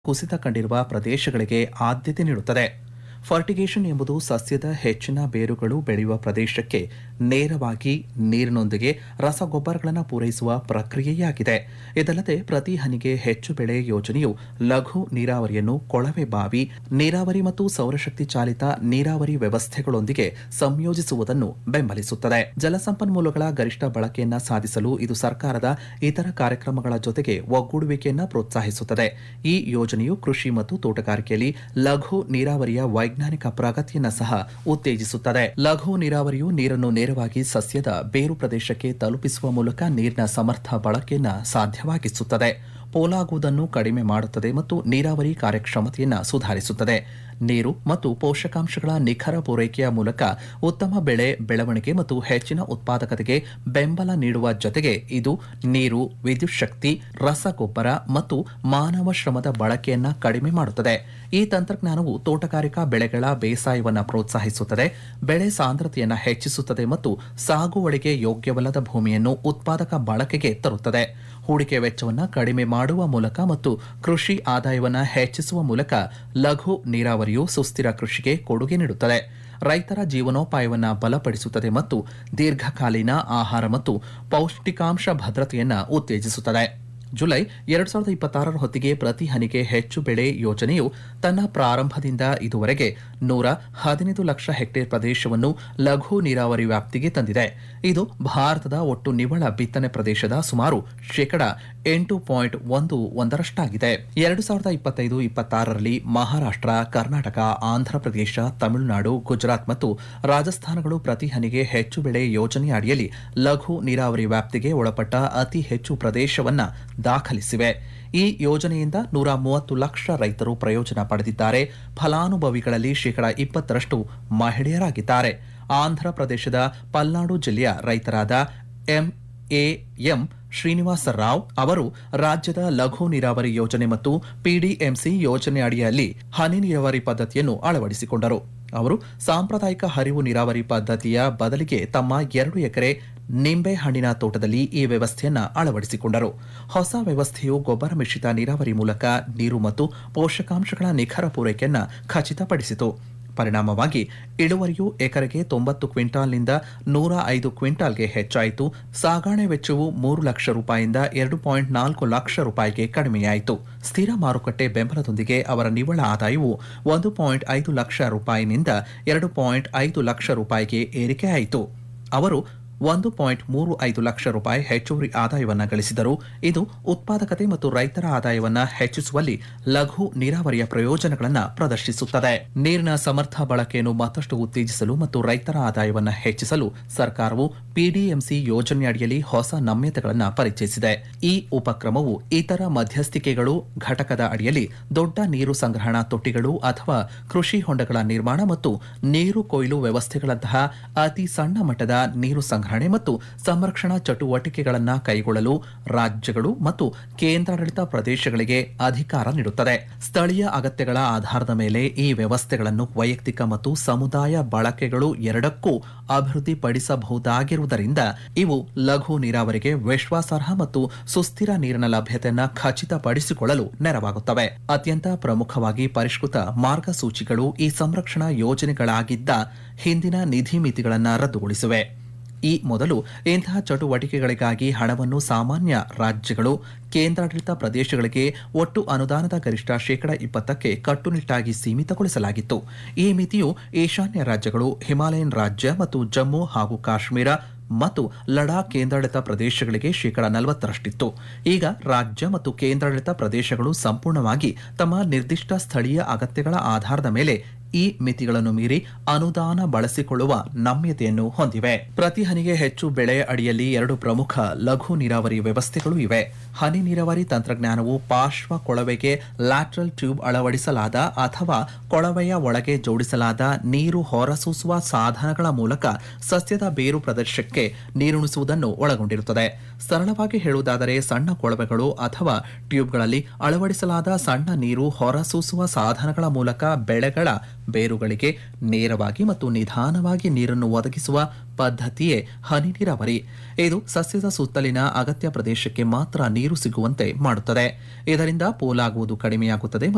ಕುಸಿತ ಕಂಡಿರುವ ಪ್ರದೇಶಗಳಿಗೆ ಆದ್ಯತೆ ನೀಡುತ್ತದೆ ಫರ್ಟಿಗೇಷನ್ ಎಂಬುದು ಸಸ್ಯದ ಹೆಚ್ಚಿನ ಬೇರುಗಳು ಬೆಳೆಯುವ ಪ್ರದೇಶಕ್ಕೆ ನೇರವಾಗಿ ನೀರಿನೊಂದಿಗೆ ರಸಗೊಬ್ಬರಗಳನ್ನು ಪೂರೈಸುವ ಪ್ರಕ್ರಿಯೆಯಾಗಿದೆ ಇದಲ್ಲದೆ ಪ್ರತಿ ಹನಿಗೆ ಹೆಚ್ಚು ಬೆಳೆ ಯೋಜನೆಯು ಲಘು ನೀರಾವರಿಯನ್ನು ಕೊಳವೆ ಬಾವಿ ನೀರಾವರಿ ಮತ್ತು ಸೌರಶಕ್ತಿ ಚಾಲಿತ ನೀರಾವರಿ ವ್ಯವಸ್ಥೆಗಳೊಂದಿಗೆ ಸಂಯೋಜಿಸುವುದನ್ನು ಬೆಂಬಲಿಸುತ್ತದೆ ಜಲಸಂಪನ್ಮೂಲಗಳ ಗರಿಷ್ಠ ಬಳಕೆಯನ್ನ ಸಾಧಿಸಲು ಇದು ಸರ್ಕಾರದ ಇತರ ಕಾರ್ಯಕ್ರಮಗಳ ಜೊತೆಗೆ ಒಗ್ಗೂಡುವಿಕೆಯನ್ನು ಪ್ರೋತ್ಸಾಹಿಸುತ್ತದೆ ಈ ಯೋಜನೆಯು ಕೃಷಿ ಮತ್ತು ತೋಟಗಾರಿಕೆಯಲ್ಲಿ ಲಘು ನೀರಾವರಿಯ ವೈಜ್ಞಾನಿಕ ಪ್ರಗತಿಯನ್ನ ಸಹ ಉತ್ತೇಜಿಸುತ್ತದೆ ಲಘು ನೀರಾವರಿಯು ನೀರನ್ನು ನೇರವಾಗಿ ಸಸ್ಯದ ಬೇರು ಪ್ರದೇಶಕ್ಕೆ ತಲುಪಿಸುವ ಮೂಲಕ ನೀರಿನ ಸಮರ್ಥ ಬಳಕೆಯನ್ನ ಸಾಧ್ಯವಾಗಿಸುತ್ತದೆ ಪೋಲಾಗುವುದನ್ನು ಕಡಿಮೆ ಮಾಡುತ್ತದೆ ಮತ್ತು ನೀರಾವರಿ ಕಾರ್ಯಕ್ಷಮತೆಯನ್ನು ಸುಧಾರಿಸುತ್ತದೆ ನೀರು ಮತ್ತು ಪೋಷಕಾಂಶಗಳ ನಿಖರ ಪೂರೈಕೆಯ ಮೂಲಕ ಉತ್ತಮ ಬೆಳೆ ಬೆಳವಣಿಗೆ ಮತ್ತು ಹೆಚ್ಚಿನ ಉತ್ಪಾದಕತೆಗೆ ಬೆಂಬಲ ನೀಡುವ ಜೊತೆಗೆ ಇದು ನೀರು ವಿದ್ಯುತ್ ಶಕ್ತಿ ರಸಗೊಬ್ಬರ ಮತ್ತು ಮಾನವ ಶ್ರಮದ ಬಳಕೆಯನ್ನ ಕಡಿಮೆ ಮಾಡುತ್ತದೆ ಈ ತಂತ್ರಜ್ಞಾನವು ತೋಟಗಾರಿಕಾ ಬೆಳೆಗಳ ಬೇಸಾಯವನ್ನು ಪ್ರೋತ್ಸಾಹಿಸುತ್ತದೆ ಬೆಳೆ ಸಾಂದ್ರತೆಯನ್ನು ಹೆಚ್ಚಿಸುತ್ತದೆ ಮತ್ತು ಸಾಗುವಳಿಗೆ ಯೋಗ್ಯವಲ್ಲದ ಭೂಮಿಯನ್ನು ಉತ್ಪಾದಕ ಬಳಕೆಗೆ ತರುತ್ತದೆ ಹೂಡಿಕೆ ವೆಚ್ಚವನ್ನು ಕಡಿಮೆ ಮಾಡುವ ಮೂಲಕ ಮತ್ತು ಕೃಷಿ ಆದಾಯವನ್ನು ಹೆಚ್ಚಿಸುವ ಮೂಲಕ ಲಘು ನೀರಾವರಿಯು ಸುಸ್ಥಿರ ಕೃಷಿಗೆ ಕೊಡುಗೆ ನೀಡುತ್ತದೆ ರೈತರ ಜೀವನೋಪಾಯವನ್ನು ಬಲಪಡಿಸುತ್ತದೆ ಮತ್ತು ದೀರ್ಘಕಾಲೀನ ಆಹಾರ ಮತ್ತು ಪೌಷ್ಟಿಕಾಂಶ ಭದ್ರತೆಯನ್ನು ಉತ್ತೇಜಿಸುತ್ತದೆ ಜುಲೈ ಎರಡ್ ಸಾವಿರದ ಇಪ್ಪತ್ತಾರರ ಹೊತ್ತಿಗೆ ಪ್ರತಿ ಹನಿಗೆ ಹೆಚ್ಚು ಬೆಳೆ ಯೋಜನೆಯು ತನ್ನ ಪ್ರಾರಂಭದಿಂದ ಇದುವರೆಗೆ ನೂರ ಹದಿನೈದು ಲಕ್ಷ ಹೆಕ್ಟೇರ್ ಪ್ರದೇಶವನ್ನು ಲಘು ನೀರಾವರಿ ವ್ಯಾಪ್ತಿಗೆ ತಂದಿದೆ ಇದು ಭಾರತದ ಒಟ್ಟು ನಿವ್ವಳ ಬಿತ್ತನೆ ಪ್ರದೇಶದ ಸುಮಾರು ಶೇಕಡ ಎಂಟು ಪಾಯಿಂಟ್ ಒಂದು ಒಂದರಷ್ಟಾಗಿದೆ ಎರಡು ಸಾವಿರದ ಇಪ್ಪತ್ತೈದು ಇಪ್ಪತ್ತಾರರಲ್ಲಿ ಮಹಾರಾಷ್ಟ್ರ ಕರ್ನಾಟಕ ಆಂಧ್ರಪ್ರದೇಶ ತಮಿಳುನಾಡು ಗುಜರಾತ್ ಮತ್ತು ರಾಜಸ್ಥಾನಗಳು ಪ್ರತಿ ಹನಿಗೆ ಹೆಚ್ಚು ಬೆಳೆ ಯೋಜನೆಯ ಅಡಿಯಲ್ಲಿ ಲಘು ನೀರಾವರಿ ವ್ಯಾಪ್ತಿಗೆ ಒಳಪಟ್ಟ ಅತಿ ಹೆಚ್ಚು ಪ್ರದೇಶವನ್ನ ದಾಖಲಿಸಿವೆ ಈ ಯೋಜನೆಯಿಂದ ನೂರ ಮೂವತ್ತು ಲಕ್ಷ ರೈತರು ಪ್ರಯೋಜನ ಪಡೆದಿದ್ದಾರೆ ಫಲಾನುಭವಿಗಳಲ್ಲಿ ಶೇಕಡ ಇಪ್ಪತ್ತರಷ್ಟು ಮಹಿಳೆಯರಾಗಿದ್ದಾರೆ ಆಂಧ್ರ ಪ್ರದೇಶದ ಪಲ್ನಾಡು ಜಿಲ್ಲೆಯ ರೈತರಾದ ಎಂಎಎಂ ಶ್ರೀನಿವಾಸ ರಾವ್ ಅವರು ರಾಜ್ಯದ ಲಘು ನೀರಾವರಿ ಯೋಜನೆ ಮತ್ತು ಪಿಡಿಎಂಸಿ ಯೋಜನೆ ಅಡಿಯಲ್ಲಿ ಹನಿ ನೀರಾವರಿ ಪದ್ಧತಿಯನ್ನು ಅಳವಡಿಸಿಕೊಂಡರು ಅವರು ಸಾಂಪ್ರದಾಯಿಕ ಹರಿವು ನೀರಾವರಿ ಪದ್ಧತಿಯ ಬದಲಿಗೆ ತಮ್ಮ ಎರಡು ಎಕರೆ ನಿಂಬೆ ಹಣ್ಣಿನ ತೋಟದಲ್ಲಿ ಈ ವ್ಯವಸ್ಥೆಯನ್ನ ಅಳವಡಿಸಿಕೊಂಡರು ಹೊಸ ವ್ಯವಸ್ಥೆಯು ಗೊಬ್ಬರ ಮಿಶ್ರಿತ ನೀರಾವರಿ ಮೂಲಕ ನೀರು ಮತ್ತು ಪೋಷಕಾಂಶಗಳ ನಿಖರ ಪೂರೈಕೆಯನ್ನ ಖಚಿತಪಡಿಸಿತು ಪರಿಣಾಮವಾಗಿ ಇಳುವರಿಯು ಎಕರೆಗೆ ತೊಂಬತ್ತು ಕ್ವಿಂಟಾಲ್ನಿಂದ ನೂರ ಐದು ಕ್ವಿಂಟಾಲ್ಗೆ ಹೆಚ್ಚಾಯಿತು ಸಾಗಣೆ ವೆಚ್ಚವು ಮೂರು ಲಕ್ಷ ರೂಪಾಯಿಯಿಂದ ಎರಡು ಪಾಯಿಂಟ್ ನಾಲ್ಕು ಲಕ್ಷ ರೂಪಾಯಿಗೆ ಕಡಿಮೆಯಾಯಿತು ಸ್ಥಿರ ಮಾರುಕಟ್ಟೆ ಬೆಂಬಲದೊಂದಿಗೆ ಅವರ ನಿವ್ವಳ ಆದಾಯವು ಒಂದು ಪಾಯಿಂಟ್ ಐದು ಲಕ್ಷ ರೂಪಾಯಿನಿಂದ ಎರಡು ಪಾಯಿಂಟ್ ಐದು ಲಕ್ಷ ರೂಪಾಯಿಗೆ ಏರಿಕೆಯಾಯಿತು ಅವರು ಒಂದು ಪಾಯಿಂಟ್ ಮೂರು ಐದು ಲಕ್ಷ ರೂಪಾಯಿ ಹೆಚ್ಚುವರಿ ಆದಾಯವನ್ನು ಗಳಿಸಿದರು ಇದು ಉತ್ಪಾದಕತೆ ಮತ್ತು ರೈತರ ಆದಾಯವನ್ನ ಹೆಚ್ಚಿಸುವಲ್ಲಿ ಲಘು ನೀರಾವರಿಯ ಪ್ರಯೋಜನಗಳನ್ನು ಪ್ರದರ್ಶಿಸುತ್ತದೆ ನೀರಿನ ಸಮರ್ಥ ಬಳಕೆಯನ್ನು ಮತ್ತಷ್ಟು ಉತ್ತೇಜಿಸಲು ಮತ್ತು ರೈತರ ಆದಾಯವನ್ನು ಹೆಚ್ಚಿಸಲು ಸರ್ಕಾರವು ಪಿಡಿಎಂಸಿ ಯೋಜನೆಯಡಿಯಲ್ಲಿ ಹೊಸ ನಮ್ಯತೆಗಳನ್ನು ಪರಿಚಯಿಸಿದೆ ಈ ಉಪಕ್ರಮವು ಇತರ ಮಧ್ಯಸ್ಥಿಕೆಗಳು ಘಟಕದ ಅಡಿಯಲ್ಲಿ ದೊಡ್ಡ ನೀರು ಸಂಗ್ರಹಣಾ ತೊಟ್ಟಿಗಳು ಅಥವಾ ಕೃಷಿ ಹೊಂಡಗಳ ನಿರ್ಮಾಣ ಮತ್ತು ನೀರು ಕೊಯ್ಲು ವ್ಯವಸ್ಥೆಗಳಂತಹ ಅತಿ ಸಣ್ಣ ಮಟ್ಟದ ನೀರು ಸಂಗ್ರಹಣೆ ಮತ್ತು ಸಂರಕ್ಷಣಾ ಚಟುವಟಿಕೆಗಳನ್ನು ಕೈಗೊಳ್ಳಲು ರಾಜ್ಯಗಳು ಮತ್ತು ಕೇಂದ್ರಾಡಳಿತ ಪ್ರದೇಶಗಳಿಗೆ ಅಧಿಕಾರ ನೀಡುತ್ತದೆ ಸ್ಥಳೀಯ ಅಗತ್ಯಗಳ ಆಧಾರದ ಮೇಲೆ ಈ ವ್ಯವಸ್ಥೆಗಳನ್ನು ವೈಯಕ್ತಿಕ ಮತ್ತು ಸಮುದಾಯ ಬಳಕೆಗಳು ಎರಡಕ್ಕೂ ಅಭಿವೃದ್ಧಿಪಡಿಸಬಹುದಾಗಿರುವುದರಿಂದ ಇವು ಲಘು ನೀರಾವರಿಗೆ ವಿಶ್ವಾಸಾರ್ಹ ಮತ್ತು ಸುಸ್ಥಿರ ನೀರಿನ ಲಭ್ಯತೆಯನ್ನು ಖಚಿತಪಡಿಸಿಕೊಳ್ಳಲು ನೆರವಾಗುತ್ತವೆ ಅತ್ಯಂತ ಪ್ರಮುಖವಾಗಿ ಪರಿಷ್ಕೃತ ಮಾರ್ಗಸೂಚಿಗಳು ಈ ಸಂರಕ್ಷಣಾ ಯೋಜನೆಗಳಾಗಿದ್ದ ಹಿಂದಿನ ನಿಧಿ ಮಿತಿಗಳನ್ನು ರದ್ದುಗೊಳಿಸಿವೆ ಈ ಮೊದಲು ಇಂತಹ ಚಟುವಟಿಕೆಗಳಿಗಾಗಿ ಹಣವನ್ನು ಸಾಮಾನ್ಯ ರಾಜ್ಯಗಳು ಕೇಂದ್ರಾಡಳಿತ ಪ್ರದೇಶಗಳಿಗೆ ಒಟ್ಟು ಅನುದಾನದ ಗರಿಷ್ಠ ಶೇಕಡ ಇಪ್ಪತ್ತಕ್ಕೆ ಕಟ್ಟುನಿಟ್ಟಾಗಿ ಸೀಮಿತಗೊಳಿಸಲಾಗಿತ್ತು ಈ ಮಿತಿಯು ಈಶಾನ್ಯ ರಾಜ್ಯಗಳು ಹಿಮಾಲಯನ್ ರಾಜ್ಯ ಮತ್ತು ಜಮ್ಮು ಹಾಗೂ ಕಾಶ್ಮೀರ ಮತ್ತು ಲಡಾಖ್ ಕೇಂದ್ರಾಡಳಿತ ಪ್ರದೇಶಗಳಿಗೆ ಶೇಕಡ ನಲವತ್ತರಷ್ಟಿತ್ತು ಈಗ ರಾಜ್ಯ ಮತ್ತು ಕೇಂದ್ರಾಡಳಿತ ಪ್ರದೇಶಗಳು ಸಂಪೂರ್ಣವಾಗಿ ತಮ್ಮ ನಿರ್ದಿಷ್ಟ ಸ್ಥಳೀಯ ಅಗತ್ಯಗಳ ಆಧಾರದ ಮೇಲೆ ಈ ಮಿತಿಗಳನ್ನು ಮೀರಿ ಅನುದಾನ ಬಳಸಿಕೊಳ್ಳುವ ನಮ್ಯತೆಯನ್ನು ಹೊಂದಿವೆ ಪ್ರತಿ ಹನಿಗೆ ಹೆಚ್ಚು ಬೆಳೆ ಅಡಿಯಲ್ಲಿ ಎರಡು ಪ್ರಮುಖ ಲಘು ನೀರಾವರಿ ವ್ಯವಸ್ಥೆಗಳು ಇವೆ ಹನಿ ನೀರಾವರಿ ತಂತ್ರಜ್ಞಾನವು ಪಾರ್ಶ್ವ ಕೊಳವೆಗೆ ಲ್ಯಾಟ್ರಲ್ ಟ್ಯೂಬ್ ಅಳವಡಿಸಲಾದ ಅಥವಾ ಕೊಳವೆಯ ಒಳಗೆ ಜೋಡಿಸಲಾದ ನೀರು ಹೊರಸೂಸುವ ಸಾಧನಗಳ ಮೂಲಕ ಸಸ್ಯದ ಬೇರು ಪ್ರದೇಶಕ್ಕೆ ನೀರುಣಿಸುವುದನ್ನು ಒಳಗೊಂಡಿರುತ್ತದೆ ಸರಳವಾಗಿ ಹೇಳುವುದಾದರೆ ಸಣ್ಣ ಕೊಳವೆಗಳು ಅಥವಾ ಟ್ಯೂಬ್ಗಳಲ್ಲಿ ಅಳವಡಿಸಲಾದ ಸಣ್ಣ ನೀರು ಹೊರಸೂಸುವ ಸಾಧನಗಳ ಮೂಲಕ ಬೆಳೆಗಳ ಬೇರುಗಳಿಗೆ ನೇರವಾಗಿ ಮತ್ತು ನಿಧಾನವಾಗಿ ನೀರನ್ನು ಒದಗಿಸುವ ಪದ್ಧತಿಯೇ ಹನಿ ನೀರಾವರಿ ಇದು ಸಸ್ಯದ ಸುತ್ತಲಿನ ಅಗತ್ಯ ಪ್ರದೇಶಕ್ಕೆ ಮಾತ್ರ ನೀರು ಸಿಗುವಂತೆ ಮಾಡುತ್ತದೆ ಇದರಿಂದ ಪೋಲಾಗುವುದು ಕಡಿಮೆಯಾಗುತ್ತದೆ